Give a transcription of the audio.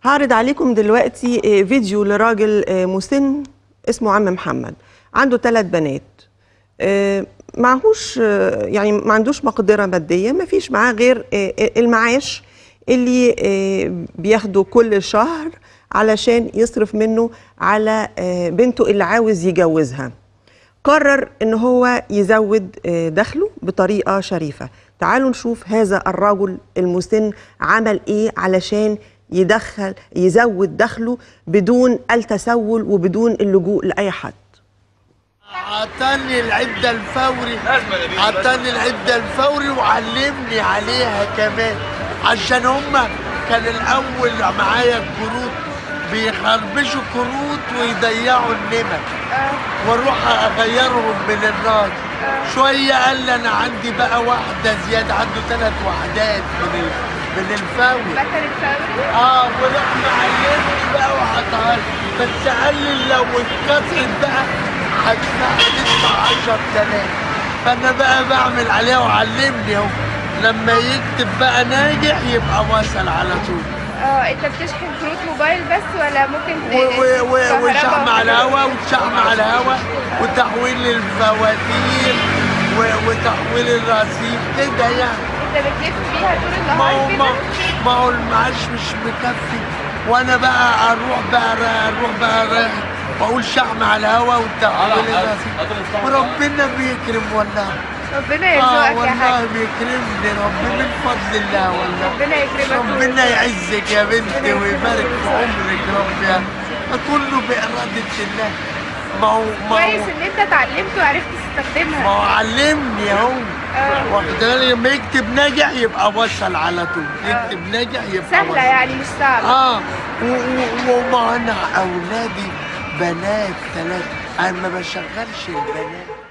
هعرض عليكم دلوقتي آه، فيديو لراجل آه، مسن اسمه عم محمد عنده ثلاث بنات آه، معهوش آه، يعني ما عندوش مقدرة مادية ما فيش معاه غير آه، آه، المعاش اللي آه، بياخده كل شهر علشان يصرف منه على آه، بنته اللي عاوز يجوزها قرر ان هو يزود آه، دخله بطريقه شريفه تعالوا نشوف هذا الرجل المسن عمل ايه علشان يدخل يزود دخله بدون التسول وبدون اللجوء لاي حد عطاني العدة الفوري عطاني العدة الفوري وعلمني عليها كمان عشان هما كان الأول معايا الكروت بيخربشوا كروت ويضيعوا النمر واروح اغيرهم من النار شوية قال لي انا عندي بقى واحدة زيادة عنده ثلاث وحدات من ال... من الفوري بكر الفوري اه وراح معلمني بقى وحطها لي بس قال لي لو اتكسرت بقى هتدفع هتدفع 10000 فانا بقى بعمل عليها وعلمني اهو لما يكتب بقى ناجح يبقى وصل على طول اه انت بتشحن كروت موبايل بس ولا ممكن ت- و- و- و- كهرباء وشحم على وكده؟ الهواء وشحم على الهواء وتحويل الفواتير و- وتحويل الرصيد كده يعني انت بتلف فيها طول ما هو النهار ما, كده ما هو المعاش مش مكفي وانا بقى اروح بقى اروح بقى رايح واقول شحم على الهواء وتحويل الرصيد وربنا بيكرم والله ربنا اه يرزقك يا والله حاج بيكرمني ربنا من فضل الله والله ربنا يكرمك ربنا يعزك يا بنتي ويبارك في عمرك رب يا كله بإرادة الله ما هو ما كويس هو ان انت اتعلمت وعرفت ما تستخدمها هو علمني اهو آه. واخد بالي لما يكتب ناجح يبقى وصل على طول يكتب ناجح يبقى سهلة وصل. يعني مش صعبة اه و- و- وما انا اولادي بنات ثلاثة انا ما بشغلش البنات